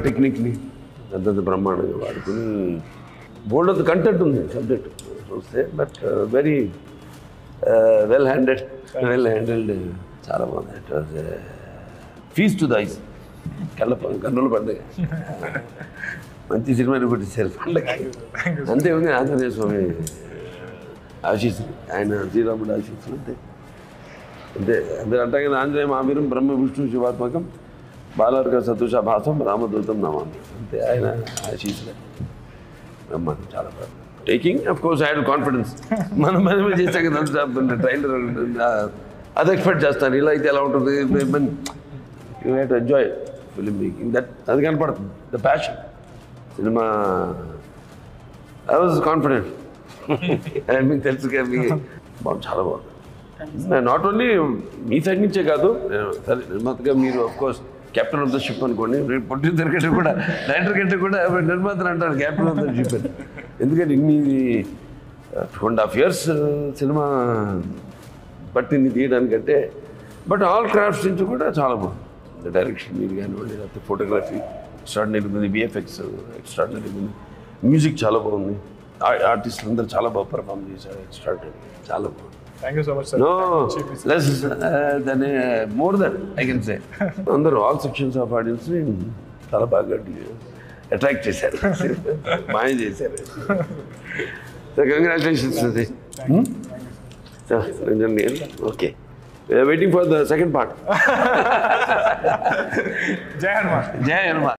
టెక్నిక్ని అంతంత బ్రహ్మాండంగా వాడుకుని బోల్డ్ అంత కంటెంట్ ఉంది సబ్జెక్ట్ చూస్తే but very well handed well handled చాలా బాగుంది it was feast to the eyes కళ్ళ ప- కన్నుల పండుగ మంచి సినిమా కొట్టేశారు పండుగ అంతే ఉంది ఆంజనేయ స్వామి ఆశీస్సులు ఆయన శ్రీరాముడు ఆశీస్సులు అంతే అంతే అందరూ అంటాం కదా ఆంజనేయ మహావీరం బ్రహ్మ విష్ణు శివాత్మకం బాలర్గ సతుష భాసం రామదూతం నమామి అంతే ఆయన ఆశీస్సులే బ్రహ్మాండం చాలా బాగా taking of course I had confidence మనం మనమే చేసాం కదా ట్రైలర్ అది ఎక్స్పెక్ట్ చేస్తాను ఇలా అయితే ఎలా ఉంటుంది you have to enjoy film making that అది కనపడుతుంది the passion cinema I was confident మీకు తెలుసు కదా మీకు బాగుంది చాలా బాగుంది నాట్ ఓన్లీ మీ సైడ్ నుంచే కాదు నేను సరే నిర్మాతగా మీరు of course captain of the ship అనుకోండి నేను ప్రొడ్యూసర్ కంటే కూడా డైరెక్టర్ కంటే కూడా నిర్మాతలు అంటారు కెప్టెన్ ఆఫ్ ద షిప్ అని ఎందుకంటే ఇన్ని టూ అండ్ హాఫ్ ఇయర్స్ సినిమా పట్టింది తీయడానికంటే బట్ ఆల్ క్రాఫ్ట్స్ నుంచి కూడా చాలా బాగుంది డైరెక్షన్ మీరు కానివ్వండి లేకపోతే ఫోటోగ్రఫీ ఎక్స్ట్రాడినరీ ఉంది విఎఫ్ఎక్స్ ఎక్స్ట్రాడినరీ ఉంది మ్యూజిక్ చాలా బాగుంది ఆర్టిస్టులు అందరూ చాలా బాగా పర్ఫామ్ చేశారు ఎక్స్ట్రాడినరీ చాలా బాగుంది thank you so much sir no less than more than I can say అందరూ ఆల్ సెక్షన్స్ ఆఫ్ ఆడియన్స్ని చాలా బాగా అట్రాక్ట్ చేశారు మాయ చేశారు సో కంగ్రాచులేషన్స్ అది okay waiting for the second part Jai Hanuman Jaya Hanuman